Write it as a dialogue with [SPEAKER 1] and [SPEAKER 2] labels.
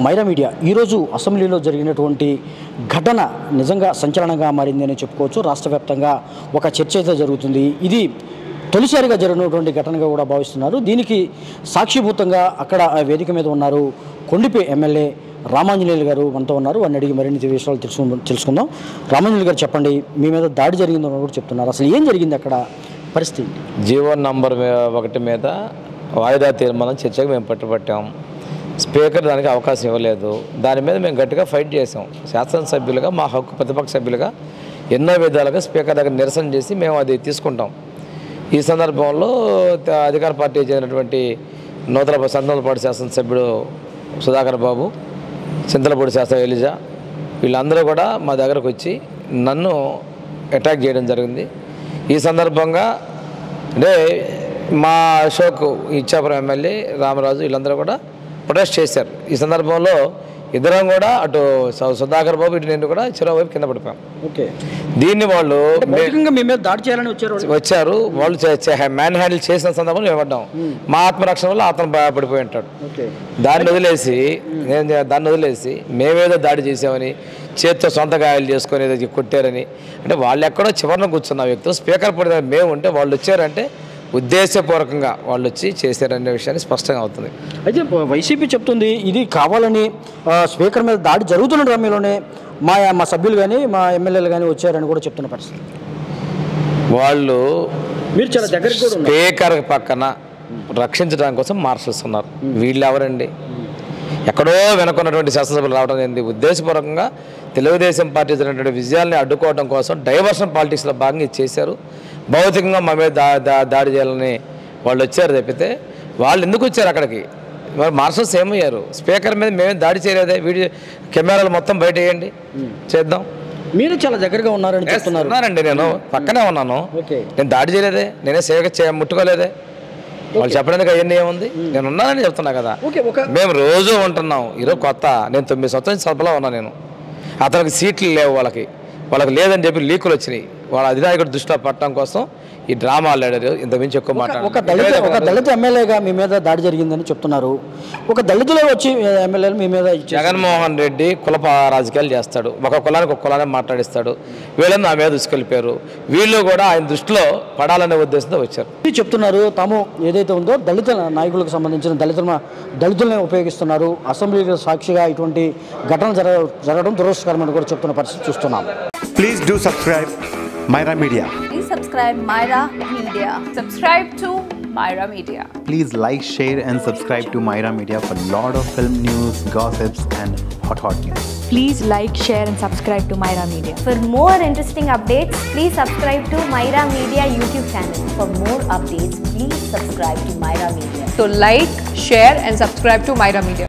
[SPEAKER 1] Myra media ఈరోజు అసెంబ్లీలో జరిగినటువంటి ఘటన నిజంగా సంచలనంగా మారింది అని చెప్పుకోవచ్చు రాష్ట్ర వ్యాప్తంగా ఒక చర్చ అయితే జరుగుతుంది ఇది తొలిసారిగా జరిగినటువంటి ఘటనగా కూడా భావిస్తున్నారు దీనికి సాక్షిభూతంగా అక్కడ ఆ వేదిక మీద ఉన్నారు కొండిపి ఎమ్మెల్యే రామాంజనేయులు గారు మనతో ఉన్నారు వారిని అడిగి మరిన్ని విషయాలు తెలుసు తెలుసుకుందాం రామాంజనేయులు గారు చెప్పండి మీ మీద దాడి జరిగిందని కూడా చెప్తున్నారు అసలు ఏం జరిగింది అక్కడ పరిస్థితి
[SPEAKER 2] జీవో నంబర్ మీ- ఒకటి మీద వాయిదా తీర్మానం చర్చకు మేము పట్టుబట్టాం స్పీకర్ దానికి అవకాశం ఇవ్వలేదు దాని మీద మేము గట్టిగా ఫైట్ చేసాం శాసనసభ్యులుగా మా హక్కు ప్రతిపక్ష సభ్యులుగా ఎన్నో విధాలుగా స్పీకర్ దగ్గర నిరసన చేసి మేము అది తీసుకుంటాం ఈ సందర్భంలో త- అధికార పార్టీ చెందినటువంటి నూతన సంతలపాటి శాసనసభ్యుడు సుధాకర్ బాబు చింతలపూడి శాస్త్ర ఎలిజా వీళ్ళందరూ కూడా మా దగ్గరకు వచ్చి నన్ను అటాక్ చేయడం జరిగింది ఈ సందర్భంగా అంటే మా అశోక్ ఇచ్చాపురం ఎమ్మెల్యే రామరాజు వీళ్ళందరూ కూడా ప్రొటెస్ట్ చేశారు ఈ సందర్భంలో ఇద్దరం కూడా అటు సు- సుధాకర్ బాబు ఇటు నేను కూడా చెరో వైపు కింద పడిపోయాం
[SPEAKER 1] ఓకే
[SPEAKER 2] దీన్ని వాళ్ళు మే-
[SPEAKER 1] భౌతికంగా మీ మీద దాడి చేయాలని వచ్చారు వాళ్ళు.
[SPEAKER 2] వచ్చారు వాళ్ళు మ్యాన్ హ్యాండిల్ చేసిన సందర్భంలో మేము పడ్డాం మా ఆత్మరక్షణ వల్ల అతను భయ- పడిపోయి ఉంటాడు
[SPEAKER 1] ఓకే
[SPEAKER 2] దాన్ని వదిలేసి నేను చే- దాన్ని వదిలేసి మేమేదో దాడి చేసామని చేత్తో సొంత గాయాలు చేసుకొని ఏదో కొట్టారని అంటే వాళ్ళు ఎక్కడో చివరిన కూర్చున్న వ్యక్తులు స్పీకర్ పడిన మేము ఉంటే వాళ్ళు వచ్చారంటే ఉద్దేశపూర్వకంగా వాళ్ళు వచ్చి చేశారనే విషయాన్ని స్పష్టంగా అవుతుంది
[SPEAKER 1] అయితే ప- వైసీపీ చెప్తుంది ఇది కావాలని ఆ, స్పీకర్ మీద దాడి జరుగుతున్న రమ్మీలోనే మా మా సభ్యులు కానీ మా ఎమ్మెల్యేలు కానీ వచ్చారని కూడా చెప్తున్న పరిస్థితి
[SPEAKER 2] వాళ్ళు
[SPEAKER 1] మీరు చాలా దగ్గరికి కూడా ఉన్నారు
[SPEAKER 2] స్పీకర్ పక్కన రక్షించడానికి కోసం మార్షల్స్ ఉన్నారు వీళ్ళు ఎవరండి ఎక్కడో వెనుకున్నటువంటి శాసనసభలు రావడం ఏంది ఉద్దేశపూర్వకంగా తెలుగుదేశం పార్టీ జరిగినటువంటి విజయాల్ని అడ్డుకోవడం కోసం డైవర్షన్ పాలిటిక్స్లో భాగంగా ఇది చేశారు భౌతికంగా మా మీద దా దా- దాడి చేయాలని వాళ్ళు వచ్చారు తప్పితే వాళ్ళు ఎందుకు వచ్చారు అక్కడికి మరి మార్షల్స్ ఏమయ్యారు స్పీకర్ మీద మేమే దాడి చేయలేదే వీడియో కెమెరాలు మొత్తం బయట వేయండి చేద్దాం
[SPEAKER 1] మీరు చాలా దగ్గరగా ఉన్నారని చెప్తున్నారు
[SPEAKER 2] ఉన్నానండి నేను పక్కనే ఉన్నాను
[SPEAKER 1] ఓకే
[SPEAKER 2] నేను దాడి చేయలేదే నేనే సేవ చే ముట్టుకోలేదే వాళ్ళు చెప్పడానికి అవన్నీ ఏముంది నేను ఉన్నానని చెప్తున్నా కదా
[SPEAKER 1] ఓకే ఒక
[SPEAKER 2] మేము రోజు ఉంటున్నాం ఈరోజు కొత్త నేను తొమ్మిది సంవత్సరాల సభలో ఉన్నా నేను అతనికి సీట్లు లేవు వాళ్ళకి వాళ్ళకి లేదని చెప్పి లీకులు వచ్చినాయి వాళ్ళ అధినాయకుడు దృష్టిలో పట్టడం కోసం ఈ డ్రామాలు ఆడారు ఇంత మించి ఎక్కువ
[SPEAKER 1] ఒక దళిత ఒక
[SPEAKER 2] మాట్లాడారు
[SPEAKER 1] దళిత ఎమ్మెల్యేగా మీ మీద దాడి జరిగిందని చెప్తున్నారు ఒక దళితులే వచ్చి ఎమ్మెల్యేలు మీ మీద ఇచ్చారు
[SPEAKER 2] జగన్మోహన్ రెడ్డి కుల ప- రాజకీయాలు చేస్తాడు ఒక కులానికి ఒక కులాన్ని మాట్లాడిస్తాడు వీళ్ళని నా మీద ఉసుకెళ్ళిపోయారు వీళ్ళు కూడా ఆయన దృష్టిలో పడాలనే ఉద్దేశంతో వచ్చారు
[SPEAKER 1] మీరు చెప్తున్నారు తాము ఏదైతే ఉందో దళిత నాయకులకు సంబంధించిన దళితుల దళితులనే ఉపయోగిస్తున్నారు అసెంబ్లీలో సాక్షిగా ఇటువంటి ఘటన జరగ జరగడం దురదృష్టకరమని కూడా చెప్తున్న పరిస్థితి చూస్తున్నాం
[SPEAKER 3] Please do subscribe Myra Media.
[SPEAKER 4] Please subscribe Myra Media.
[SPEAKER 5] Subscribe to Myra Media.
[SPEAKER 3] Please like, share, and subscribe to Myra Media for lot of film news, gossips, and hot hot news.
[SPEAKER 6] Please like, share, and subscribe to Myra Media.
[SPEAKER 4] For more interesting updates, please subscribe to Myra Media YouTube channel. For more updates, please subscribe to Myra Media.
[SPEAKER 5] So like, share and subscribe to Myra Media.